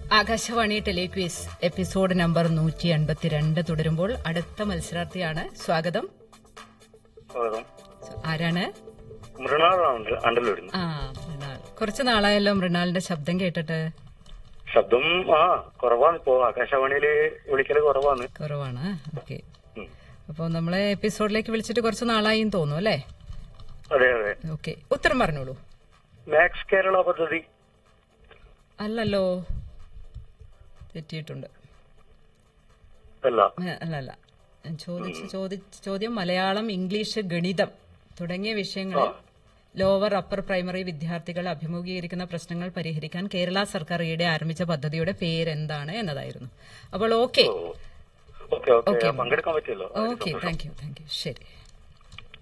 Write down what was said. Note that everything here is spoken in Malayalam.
ആകാശവാണി ടെലിക്വിസ് എപ്പിസോഡ് നമ്പർ നൂറ്റി എൺപത്തിരണ്ട് തുടരുമ്പോൾ അടുത്ത മത്സരാർത്ഥിയാണ് സ്വാഗതം സ്വാഗതം ആരാണ് മൃണാളാണ് അണ്ടല്ലൂരിന്ന് ആ മൃണാൾ കുറച്ച് നാളായല്ലോ മൃണാളിന്റെ ശബ്ദം കേട്ടിട്ട് ശബ്ദം ആ കുറവാണ് ഇപ്പോ ആകാശവാണിയില് വിളിക്കല് കുറവാണ് കുറവാണ് ഓക്കെ ഉം. അപ്പോൾ നമ്മളെ എപ്പിസോഡിലേക്ക് വിളിച്ചിട്ട് കുറച്ച് നാളായി തോന്നുന്നു അല്ലേ അതെ അതെ ഓക്കെ ഉത്തരം പറഞ്ഞോളൂ മാക്സ് കേരള പദ്ധതി അല്ലല്ലോ തെറ്റിയിട്ടുണ്ട് അല്ല ഏ, അല്ല അല്ല ഞാൻ ചോദിച്ച ചോദിച്ച ചോദ്യം മലയാളം ഇംഗ്ലീഷ് ഗണിതം തുടങ്ങിയ വിഷയങ്ങളിൽ ലോവർ അപ്പർ പ്രൈമറി വിദ്യാർത്ഥികൾ അഭിമുഖീകരിക്കുന്ന പ്രശ്നങ്ങൾ പരിഹരിക്കാൻ കേരള സർക്കാർ ഈയിടെ ആരംഭിച്ച പദ്ധതിയുടെ പേരെന്താണ് എന്നതായിരുന്നു അപ്പോൾ ഓക്കെ ഓക്കെ ഓക്കെ പങ്കെടുക്കാൻ പറ്റിയല്ലോ okay thank you thank you ശരി